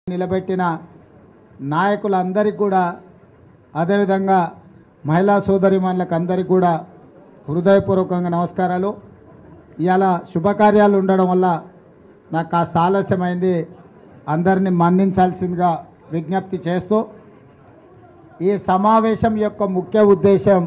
నిలబెట్టిన నాయకులందరికీ కూడా అదేవిధంగా మహిళా సోదరిమణులకు అందరికీ కూడా హృదయపూర్వకంగా నమస్కారాలు ఇవాళ శుభకార్యాలు ఉండడం వల్ల నాకు కాస్త ఆలస్యమైంది అందరినీ మన్నించాల్సిందిగా విజ్ఞప్తి చేస్తూ ఈ సమావేశం యొక్క ముఖ్య ఉద్దేశం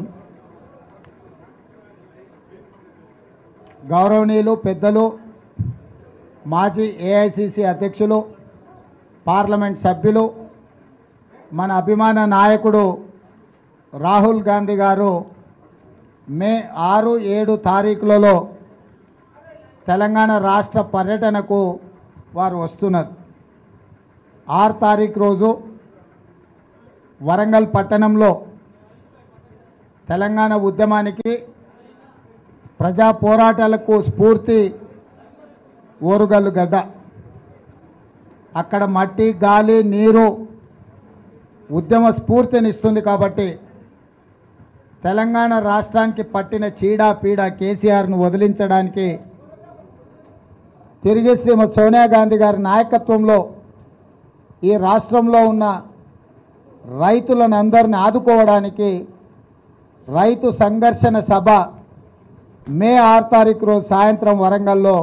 గౌరవనీయులు పెద్దలు మాజీ ఏఐసిసి అధ్యక్షులు పార్లమెంట్ సభ్యులు మన అభిమాన నాయకుడు రాహుల్ గాంధీ గారు మే ఆరు ఏడు తారీఖులలో తెలంగాణ రాష్ట్ర పర్యటనకు వారు వస్తున్నారు ఆరు తారీఖు రోజు వరంగల్ పట్టణంలో తెలంగాణ ఉద్యమానికి ప్రజా పోరాటాలకు స్ఫూర్తి ఓరుగల్లు గడ్డ అక్కడ మట్టి గాలి నీరు ఉద్యమ స్ఫూర్తినిస్తుంది కాబట్టి తెలంగాణ రాష్ట్రానికి పట్టిన చీడ పీడ కేసీఆర్ను వదిలించడానికి తిరిగి శ్రీమతి సోనియా గాంధీ గారి నాయకత్వంలో ఈ రాష్ట్రంలో ఉన్న రైతులను అందరిని ఆదుకోవడానికి రైతు సంఘర్షణ సభ మే ఆరు తారీఖు రోజు సాయంత్రం వరంగల్లో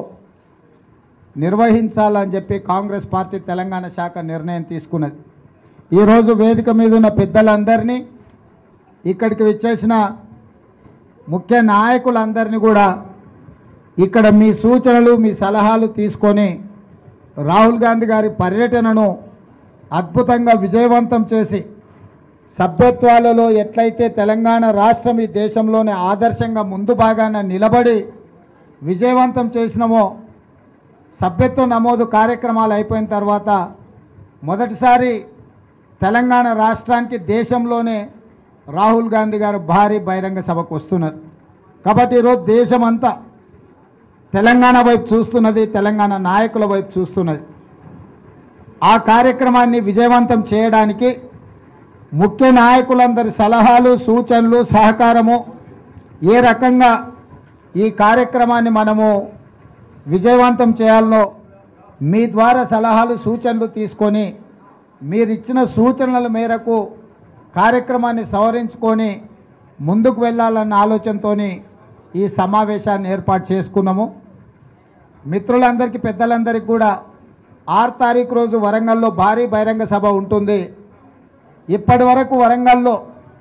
నిర్వహించాలని చెప్పి కాంగ్రెస్ పార్టీ తెలంగాణ శాఖ నిర్ణయం తీసుకున్నది ఈరోజు వేదిక మీద ఉన్న పెద్దలందరినీ ఇక్కడికి విచ్చేసిన ముఖ్య నాయకులందరినీ కూడా ఇక్కడ మీ సూచనలు మీ సలహాలు తీసుకొని రాహుల్ గాంధీ గారి పర్యటనను అద్భుతంగా విజయవంతం చేసి సభ్యత్వాలలో ఎట్లయితే తెలంగాణ రాష్ట్రం ఈ దేశంలోనే ఆదర్శంగా ముందు భాగాన నిలబడి విజయవంతం చేసినామో సభ్యత్వ నమోదు కార్యక్రమాలు అయిపోయిన తర్వాత మొదటిసారి తెలంగాణ రాష్ట్రానికి దేశంలోనే రాహుల్ గాంధీ గారు భారీ బహిరంగ సభకు వస్తున్నారు కాబట్టి ఈరోజు దేశమంతా తెలంగాణ వైపు చూస్తున్నది తెలంగాణ నాయకుల వైపు చూస్తున్నది ఆ కార్యక్రమాన్ని విజయవంతం చేయడానికి ముఖ్య నాయకులందరి సలహాలు సూచనలు సహకారము ఏ రకంగా ఈ కార్యక్రమాన్ని మనము విజయవంతం చేయాలనో మీ ద్వారా సలహాలు సూచనలు తీసుకొని మీరు ఇచ్చిన సూచనల మేరకు కార్యక్రమాన్ని సవరించుకొని ముందుకు వెళ్ళాలన్న ఆలోచనతో ఈ సమావేశాన్ని ఏర్పాటు చేసుకున్నాము మిత్రులందరికీ పెద్దలందరికీ కూడా ఆరు తారీఖు రోజు వరంగల్లో భారీ బహిరంగ సభ ఉంటుంది ఇప్పటి వరకు వరంగల్లో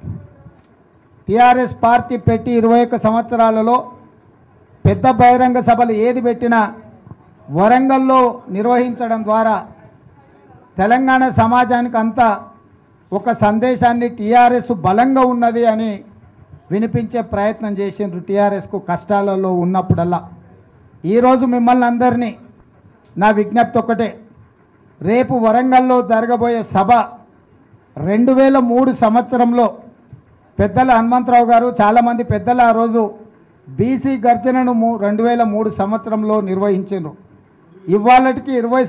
టీఆర్ఎస్ పార్టీ పెట్టి ఇరవై ఒక్క సంవత్సరాలలో పెద్ద బహిరంగ సభలు ఏది పెట్టినా వరంగల్లో నిర్వహించడం ద్వారా తెలంగాణ సమాజానికి అంతా ఒక సందేశాన్ని టీఆర్ఎస్ బలంగా ఉన్నది అని వినిపించే ప్రయత్నం చేసిండ్రు టీఆర్ఎస్కు కష్టాలలో ఉన్నప్పుడల్లా ఈరోజు మిమ్మల్ని అందరినీ నా విజ్ఞప్తి ఒకటే రేపు వరంగల్లో జరగబోయే సభ రెండు వేల మూడు సంవత్సరంలో పెద్దల హనుమంతరావు గారు చాలామంది పెద్దలు ఆ రోజు బీసీ గర్జనను మూ రెండు వేల మూడు సంవత్సరంలో నిర్వహించారు ఇవాళటికి ఇరవై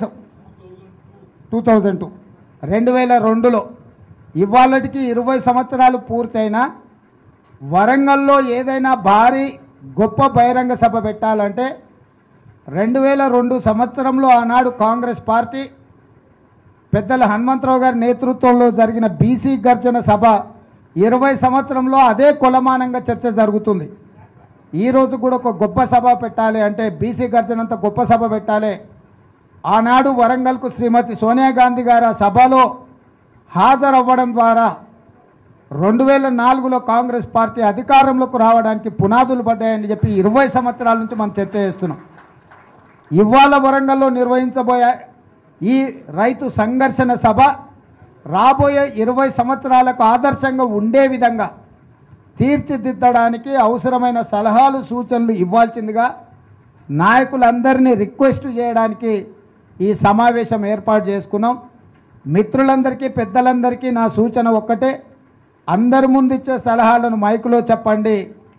టూ థౌజండ్ టూ రెండు వేల రెండులో ఇవాళటికి ఇరవై సంవత్సరాలు పూర్తయినా వరంగల్లో ఏదైనా భారీ గొప్ప బహిరంగ సభ పెట్టాలంటే రెండు వేల రెండు సంవత్సరంలో ఆనాడు కాంగ్రెస్ పార్టీ పెద్దల హనుమంతరావు గారి నేతృత్వంలో జరిగిన బీసీ గర్జన సభ ఇరవై సంవత్సరంలో అదే కొలమానంగా చర్చ జరుగుతుంది ఈ రోజు కూడా ఒక గొప్ప సభ పెట్టాలి అంటే బీసీ గర్జన అంత గొప్ప సభ పెట్టాలి ఆనాడు వరంగల్కు శ్రీమతి సోనియా గాంధీ గారు ఆ సభలో హాజరవ్వడం ద్వారా రెండు వేల నాలుగులో కాంగ్రెస్ పార్టీ అధికారంలోకి రావడానికి పునాదులు పడ్డాయని చెప్పి ఇరవై సంవత్సరాల నుంచి మనం చర్చ చేస్తున్నాం ఇవాళ వరంగల్లో నిర్వహించబోయే ఈ రైతు సంఘర్షణ సభ రాబోయే ఇరవై సంవత్సరాలకు ఆదర్శంగా ఉండే విధంగా తీర్చిదిద్దడానికి అవసరమైన సలహాలు సూచనలు ఇవ్వాల్సిందిగా నాయకులందరినీ రిక్వెస్ట్ చేయడానికి ఈ సమావేశం ఏర్పాటు చేసుకున్నాం మిత్రులందరికీ పెద్దలందరికీ నా సూచన ఒక్కటే అందరి ముందు ఇచ్చే సలహాలను మైకులో చెప్పండి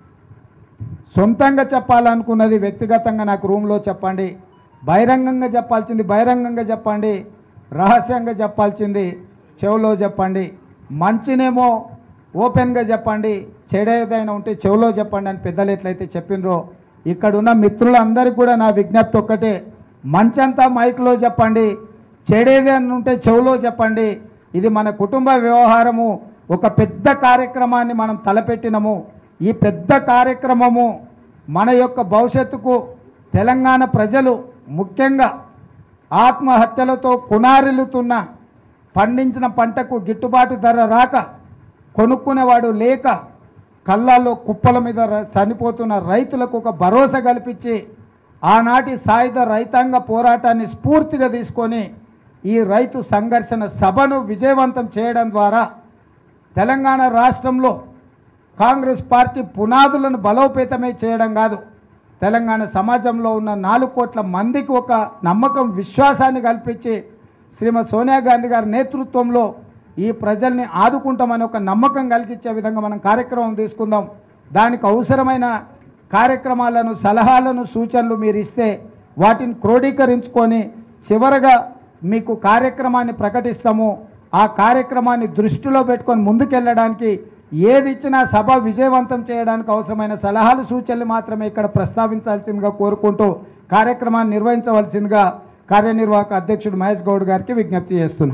సొంతంగా చెప్పాలనుకున్నది వ్యక్తిగతంగా నాకు రూమ్లో చెప్పండి బహిరంగంగా చెప్పాల్సింది బహిరంగంగా చెప్పండి రహస్యంగా చెప్పాల్సింది చెవులో చెప్పండి మంచినేమో ఓపెన్గా చెప్పండి చెడేదైనా ఉంటే చెవులో చెప్పండి అని పెద్దలు ఎట్లయితే చెప్పినరో ఇక్కడున్న మిత్రులందరికీ కూడా నా విజ్ఞప్తి ఒక్కటే మంచంతా మైక్లో చెప్పండి చెడేది అని ఉంటే చెవులో చెప్పండి ఇది మన కుటుంబ వ్యవహారము ఒక పెద్ద కార్యక్రమాన్ని మనం తలపెట్టినము ఈ పెద్ద కార్యక్రమము మన యొక్క భవిష్యత్తుకు తెలంగాణ ప్రజలు ముఖ్యంగా ఆత్మహత్యలతో కునారిల్లుతున్న పండించిన పంటకు గిట్టుబాటు ధర రాక కొనుక్కునేవాడు లేక కళ్ళాల్లో కుప్పల మీద ర- చనిపోతున్న రైతులకు ఒక భరోసా కల్పించి ఆనాటి సాయుధ రైతాంగ పోరాటాన్ని స్ఫూర్తిగా తీసుకొని ఈ రైతు సంఘర్షణ సభను విజయవంతం చేయడం ద్వారా తెలంగాణ రాష్ట్రంలో కాంగ్రెస్ పార్టీ పునాదులను బలోపేతమే చేయడం కాదు తెలంగాణ సమాజంలో ఉన్న నాలుగు కోట్ల మందికి ఒక నమ్మకం విశ్వాసాన్ని కల్పించి శ్రీమతి సోనియా గాంధీ గారి నేతృత్వంలో ఈ ప్రజల్ని ఆదుకుంటామని ఒక నమ్మకం కలిగించే విధంగా మనం కార్యక్రమం తీసుకుందాం దానికి అవసరమైన కార్యక్రమాలను సలహాలను సూచనలు మీరు ఇస్తే వాటిని క్రోడీకరించుకొని చివరగా మీకు కార్యక్రమాన్ని ప్రకటిస్తాము ఆ కార్యక్రమాన్ని దృష్టిలో పెట్టుకొని ముందుకెళ్ళడానికి ఏది ఇచ్చినా సభ విజయవంతం చేయడానికి అవసరమైన సలహాలు సూచనలు మాత్రమే ఇక్కడ ప్రస్తావించాల్సిందిగా కోరుకుంటూ కార్యక్రమాన్ని నిర్వహించవలసిందిగా కార్యనిర్వాహక అధ్యక్షుడు మహేష్ గౌడ్ గారికి విజ్ఞప్తి చేస్తున్నా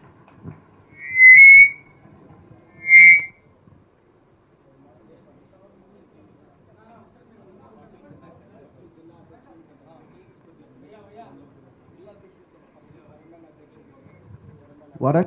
వరంగల్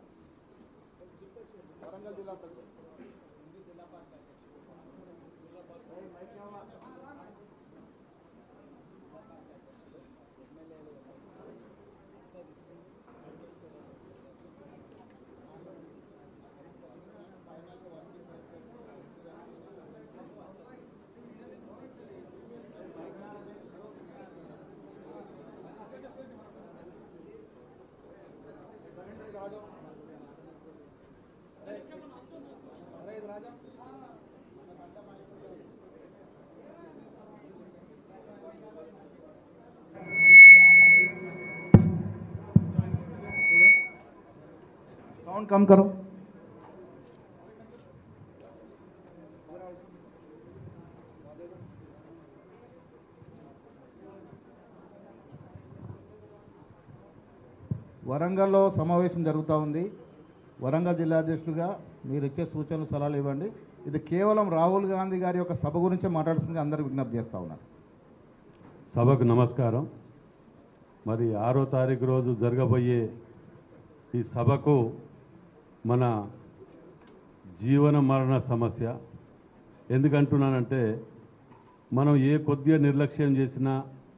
साउंड कम करो వరంగల్లో సమావేశం జరుగుతూ ఉంది వరంగల్ జిల్లా అధ్యక్షుడిగా మీరు ఇచ్చే సూచనలు సలహాలు ఇవ్వండి ఇది కేవలం రాహుల్ గాంధీ గారి యొక్క సభ గురించే మాట్లాడుతుంది అందరూ విజ్ఞప్తి చేస్తా ఉన్నారు సభకు నమస్కారం మరి ఆరో తారీఖు రోజు జరగబోయే ఈ సభకు మన జీవన మరణ సమస్య ఎందుకంటున్నానంటే మనం ఏ కొద్దిగా నిర్లక్ష్యం చేసినా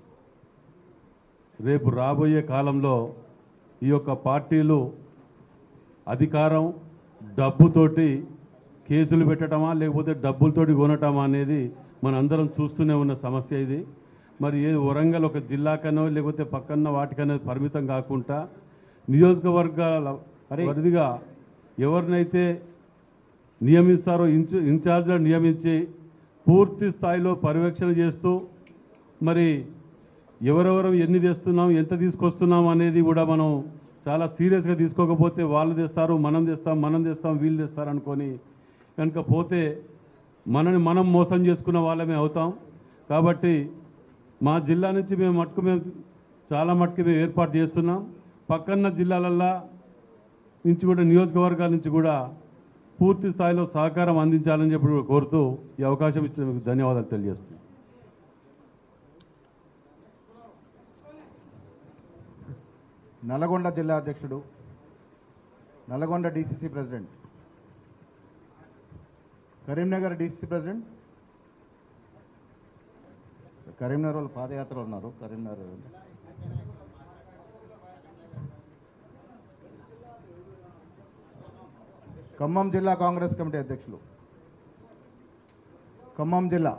రేపు రాబోయే కాలంలో ఈ యొక్క పార్టీలు అధికారం డబ్బుతోటి కేసులు పెట్టడమా లేకపోతే డబ్బులతోటి కొనటమా అనేది మనందరం చూస్తూనే ఉన్న సమస్య ఇది మరి ఏది వరంగల్ ఒక జిల్లాకనో లేకపోతే పక్కన వాటికనో పరిమితం కాకుండా నియోజకవర్గాల అరే. పరిధిగా ఎవరినైతే నియమిస్తారో ఇన్ఛ ఇన్ఛార్జ్గా నియమించి పూర్తి స్థాయిలో పర్యవేక్షణ చేస్తూ మరి ఎవరెవరు ఎన్ని తెస్తున్నాం ఎంత తీసుకొస్తున్నాం అనేది కూడా మనం చాలా సీరియస్గా తీసుకోకపోతే వాళ్ళు తెస్తారు మనం తెస్తాం మనం తెస్తాం వీళ్ళు తెస్తారు అనుకొని కనుక పోతే మనని మనం మోసం చేసుకున్న వాళ్ళమే అవుతాం కాబట్టి మా జిల్లా నుంచి మేము మటుకు మేము చాలా మటుకు మేము ఏర్పాటు చేస్తున్నాం పక్కన్న జిల్లాలల్లా నుంచి కూడా నియోజకవర్గాల నుంచి కూడా పూర్తి స్థాయిలో సహకారం అందించాలని చెప్పి కూడా కోరుతూ ఈ అవకాశం ఇచ్చిన మీకు ధన్యవాదాలు తెలియజేస్తున్నాను నల్గొండ జిల్లా అధ్యక్షుడు Nalgonda DCC president Karimnagar DCC president Karimnagar వాళ్ళు పాదయాత్ర ఉన్నారు కరీంనగర్ ఖమ్మం జిల్లా కాంగ్రెస్ కమిటీ అధ్యక్షులు ఖమ్మం జిల్లా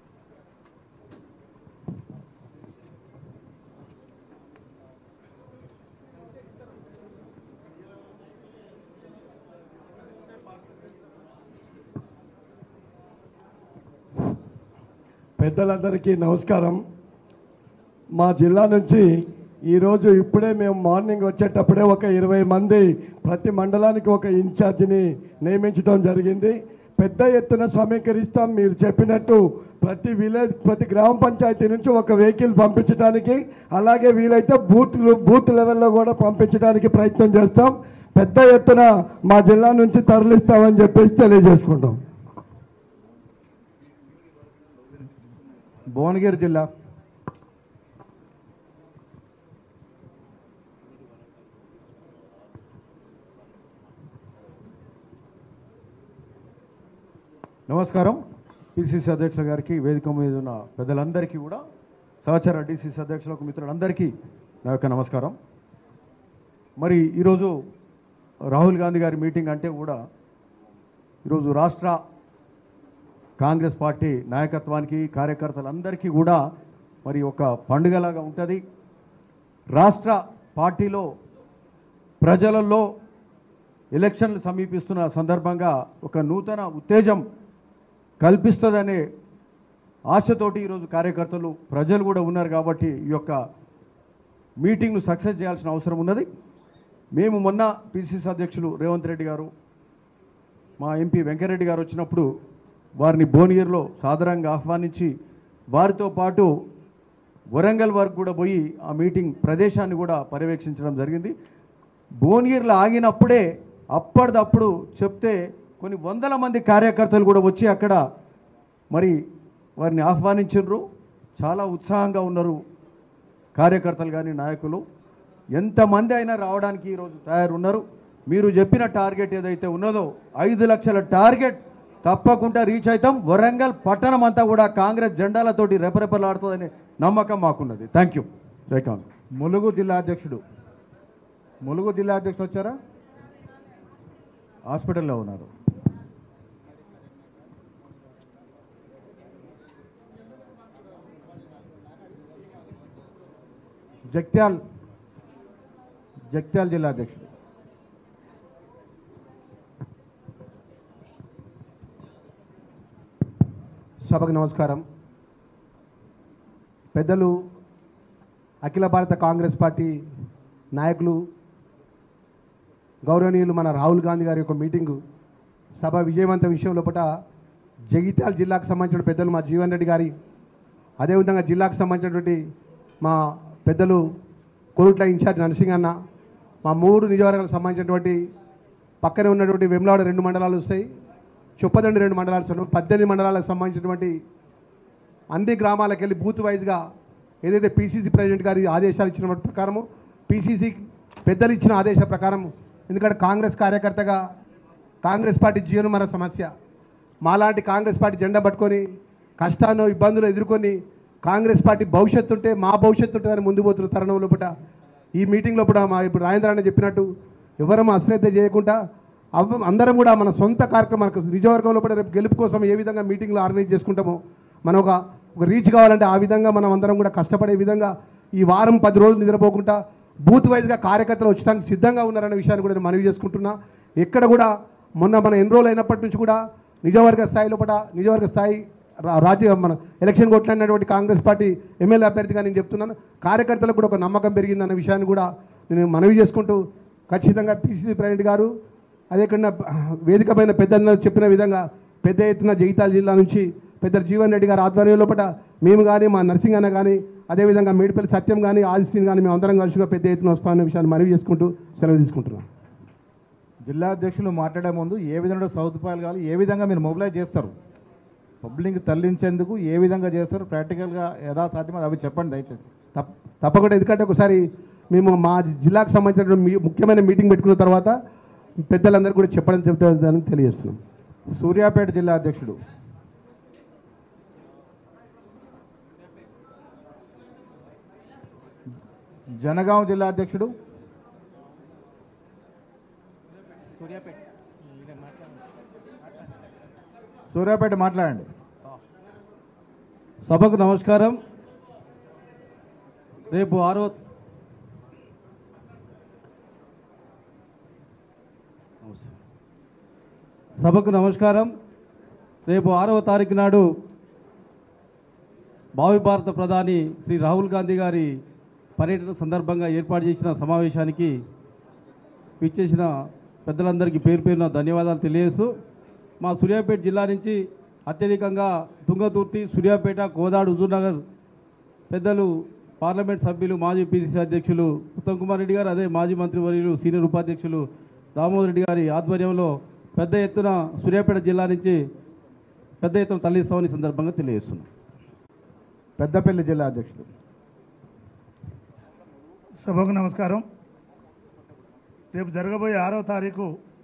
పెద్దలందరికీ నమస్కారం మా జిల్లా నుంచి ఈరోజు ఇప్పుడే మేము మార్నింగ్ వచ్చేటప్పుడే ఒక ఇరవై మంది ప్రతి మండలానికి ఒక ఇన్ఛార్జిని నియమించడం జరిగింది పెద్ద ఎత్తున సమీకరిస్తాం మీరు చెప్పినట్టు ప్రతి విలేజ్ ప్రతి గ్రామ పంచాయతీ నుంచి ఒక వెహికల్ పంపించడానికి అలాగే వీలైతే బూత్ బూత్ లెవెల్లో కూడా పంపించడానికి ప్రయత్నం చేస్తాం పెద్ద ఎత్తున మా జిల్లా నుంచి తరలిస్తామని చెప్పేసి తెలియజేసుకుంటాం భువనగిరి జిల్లా నమస్కారం పిసిసి అధ్యక్షుల గారికి వేదిక మీద ఉన్న పెద్దలందరికీ కూడా సహచర డిసిసి అధ్యక్షులకు మిత్రులందరికీ నా యొక్క నమస్కారం మరి ఈరోజు రాహుల్ గాంధీ గారి మీటింగ్ అంటే కూడా ఈరోజు రాష్ట్ర కాంగ్రెస్ పార్టీ నాయకత్వానికి కార్యకర్తలందరికీ కూడా మరి ఒక పండుగలాగా ఉంటుంది రాష్ట్ర పార్టీలో ప్రజలలో ఎలక్షన్లు సమీపిస్తున్న సందర్భంగా ఒక నూతన ఉత్తేజం కల్పిస్తుందనే ఆశతోటి ఈరోజు కార్యకర్తలు ప్రజలు కూడా ఉన్నారు కాబట్టి ఈ యొక్క మీటింగ్ను సక్సెస్ చేయాల్సిన అవసరం ఉన్నది మేము మొన్న పిసిసి అధ్యక్షులు రేవంత్ రెడ్డి గారు మా ఎంపీ వెంకరెడ్డి గారు వచ్చినప్పుడు వారిని భువనగిరిలో సాదరంగా ఆహ్వానించి వారితో పాటు వరంగల్ వరకు కూడా పోయి ఆ మీటింగ్ ప్రదేశాన్ని కూడా పర్యవేక్షించడం జరిగింది భువనగిరిలో ఆగినప్పుడే అప్పటిదప్పుడు చెప్తే కొన్ని వందల మంది కార్యకర్తలు కూడా వచ్చి అక్కడ మరి వారిని ఆహ్వానించారు చాలా ఉత్సాహంగా ఉన్నారు కార్యకర్తలు కానీ నాయకులు ఎంతమంది అయినా రావడానికి ఈరోజు తయారున్నారు మీరు చెప్పిన టార్గెట్ ఏదైతే ఉన్నదో ఐదు లక్షల టార్గెట్ తప్పకుండా రీచ్ అవుతాం వరంగల్ పట్టణం అంతా కూడా కాంగ్రెస్ జెండాలతోటి రెపరెపలాడుతుందనే నమ్మకం మాకున్నది థ్యాంక్ యూ జయకాంత్ ములుగు జిల్లా అధ్యక్షుడు ములుగు జిల్లా అధ్యక్షుడు వచ్చారా హాస్పిటల్లో ఉన్నారు జగిత్యాల్ జగిత్యాల జిల్లా అధ్యక్షుడు సభకు నమస్కారం పెద్దలు అఖిల భారత కాంగ్రెస్ పార్టీ నాయకులు గౌరవనీయులు మన రాహుల్ గాంధీ గారి యొక్క మీటింగు సభ విజయవంత విషయం లోపల జగిత్యాల జిల్లాకు సంబంధించిన పెద్దలు మా జీవన్ రెడ్డి గారి అదేవిధంగా జిల్లాకు సంబంధించినటువంటి మా పెద్దలు కోరుట్ల ఇన్ఛార్జ్ నరసింహన్న మా మూడు నియోజకవర్గాలకు సంబంధించినటువంటి పక్కనే ఉన్నటువంటి వెమ్లాడ రెండు మండలాలు వస్తాయి చొప్పదండి రెండు మండలాలు వస్తాయి పద్దెనిమిది మండలాలకు సంబంధించినటువంటి అన్ని గ్రామాలకు వెళ్ళి బూత్ వైజ్గా ఏదైతే పీసీసీ ప్రెసిడెంట్ గారి ఆదేశాలు ఇచ్చిన ప్రకారము పీసీసీ పెద్దలు ఇచ్చిన ఆదేశ ప్రకారం ఎందుకంటే కాంగ్రెస్ కార్యకర్తగా కాంగ్రెస్ పార్టీ జీవనమర సమస్య మాలాంటి కాంగ్రెస్ పార్టీ జెండా పట్టుకొని కష్టాలను ఇబ్బందులు ఎదుర్కొని కాంగ్రెస్ పార్టీ భవిష్యత్తు ఉంటే మా భవిష్యత్తు ఉంటుందని ముందు పోతున్న తరుణం లోపల ఈ మీటింగ్ లోపల మా ఇప్పుడు రాజేంద్ర అన్న చెప్పినట్టు ఎవరము అశ్రద్ధ చేయకుండా అవ అందరం కూడా మన సొంత కార్యక్రమం మనకు నిజవర్గం లోపల రేపు గెలుపు కోసం ఏ విధంగా మీటింగ్లు ఆర్గనైజ్ చేసుకుంటామో మనం ఒక ఒక రీచ్ కావాలంటే ఆ విధంగా మనం అందరం కూడా కష్టపడే విధంగా ఈ వారం పది రోజులు నిద్రపోకుండా బూత్ వైజ్గా కార్యకర్తలు వచ్చడానికి సిద్ధంగా ఉన్నారనే విషయాన్ని కూడా నేను మనవి చేసుకుంటున్నా ఎక్కడ కూడా మొన్న మన ఎన్రోల్ అయినప్పటి నుంచి కూడా నిజవర్గ స్థాయి లోపల నిజవర్గ స్థాయి రా- రాజ్య మన ఎలక్షన్ కొట్లాడినటువంటి కాంగ్రెస్ పార్టీ ఎమ్మెల్యే అభ్యర్థిగా నేను చెప్తున్నాను కార్యకర్తలకు కూడా ఒక నమ్మకం పెరిగిందన్న విషయాన్ని కూడా నేను మనవి చేసుకుంటూ ఖచ్చితంగా పిసిసి ప్రెసిడెంట్ గారు అదే కన్నా వేదిక పైన పెద్దలు చెప్పిన విధంగా పెద్ద ఎత్తున జగిత్యాల జిల్లా నుంచి పెద్ద జీవన్ రెడ్డి గారి ఆధ్వర్యం లోపల మేము కానీ మా నర్సింగ్ అన్న కానీ అదేవిధంగా మేడిపల్లి సత్యం కానీ ఆదిశ్రీని కానీ మేము అందరం కలిసిగా పెద్ద ఎత్తున వస్తామన్న విషయాన్ని మనవి చేసుకుంటూ సెలవు తీసుకుంటున్నాం జిల్లా అధ్యక్షులు మాట్లాడే ముందు ఏ విధంగా సౌకర్యాలు కావాలి ఏ విధంగా మీరు మొబిలైజ్ చేస్తారు పబ్లిక్ తరలించేందుకు ఏ విధంగా చేస్తారు ప్రాక్టికల్గా యథాసాధ్యమో అవి చెప్పండి దయచేసి తప్ తప్పకుండా ఎందుకంటే ఒకసారి మేము మా జిల్లాకు సంబంధించిన మీ- ముఖ్యమైన మీటింగ్ పెట్టుకున్న తర్వాత పెద్దలందరూ కూడా చెప్పడం చెప్తారని తెలియజేస్తున్నాం సూర్యాపేట జిల్లా అధ్యక్షుడు జనగాం జిల్లా అధ్యక్షుడు సూర్యాపేట మాట్లాడండి సభకు నమస్కారం రేపు ఆరో సభకు నమస్కారం రేపు ఆరవ తారీఖు నాడు భావి భారత ప్రధాని శ్రీ రాహుల్ గాంధీ గారి పర్యటన సందర్భంగా ఏర్పాటు చేసిన సమావేశానికి పిచ్చేసిన పెద్దలందరికీ పేరు పేరున ధన్యవాదాలు తెలియజేస్తూ మా సూర్యాపేట జిల్లా నుంచి అత్యధికంగా తుంగతుర్తి సూర్యాపేట కోదాడు హుజూర్నగర్ పెద్దలు పార్లమెంట్ సభ్యులు మాజీ పీసీసీ అధ్యక్షులు ఉత్తమ్ కుమార్ రెడ్డి గారు అదే మాజీ మంత్రివర్యులు సీనియర్ ఉపాధ్యక్షులు దామోదర్ రెడ్డి గారి ఆధ్వర్యంలో పెద్ద ఎత్తున సూర్యాపేట జిల్లా నుంచి పెద్ద ఎత్తున తరలిస్తామని ఈ సందర్భంగా తెలియజేస్తున్నాం పెద్దపల్లి జిల్లా అధ్యక్షులు సభకు నమస్కారం రేపు జరగబోయే ఆరో తారీఖు